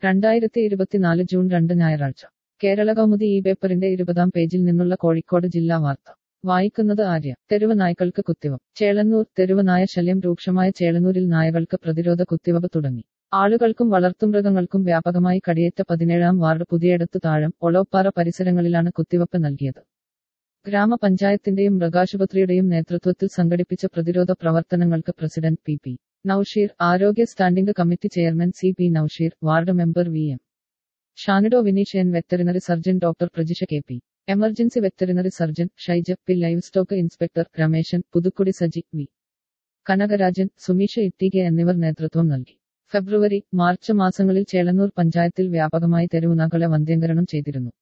രണ്ടായിരത്തി ഇരുപത്തിനാല് ജൂൺ രണ്ട് ഞായറാഴ്ച കേരള കൗമുദി ഈ പേപ്പറിന്റെ ഇരുപതാം പേജിൽ നിന്നുള്ള കോഴിക്കോട് ജില്ലാ വാർത്ത വായിക്കുന്നത് ആര്യ തെരുവ് നായ്ക്കൾക്ക് കുത്തിവപ്പ് ചേളന്നൂർ തെരുവ് നായ ശല്യം രൂക്ഷമായ ചേളന്നൂരിൽ നായകൾക്ക് പ്രതിരോധ കുത്തിവപ്പ് തുടങ്ങി ആളുകൾക്കും വളർത്തുമൃഗങ്ങൾക്കും വ്യാപകമായി കടിയേറ്റ പതിനേഴാം വാർഡ് പുതിയടത്ത് താഴം ഒളോപ്പാറ പരിസരങ്ങളിലാണ് കുത്തിവപ്പ് നൽകിയത് ഗ്രാമപഞ്ചായത്തിന്റെയും മൃഗാശുപത്രിയുടെയും നേതൃത്വത്തിൽ സംഘടിപ്പിച്ച പ്രതിരോധ പ്രവർത്തനങ്ങൾക്ക് പ്രസിഡന്റ് പി പി നൌഷീർ ആരോഗ്യ standing committee chairman C P Nausheer ward member V M ഷാനിഡോ വിനീഷ്യൻ veterinary surgeon doctor Prajisha K P emergency veterinary surgeon Shaija P livestock inspector Rameshan Puthukkudi Saji V Kanakarajan Sumisha ഇട്ടികെ എന്നിവർ നേതൃത്വം നൽകി ഫെബ്രുവരി മാർച്ച് മാസങ്ങളിൽ ചേളന്നൂർ പഞ്ചായത്തിൽ വ്യാപകമായി തെരുവുനാകളെ വന്ധ്യംകരണം ചെയ്തിരുന്നു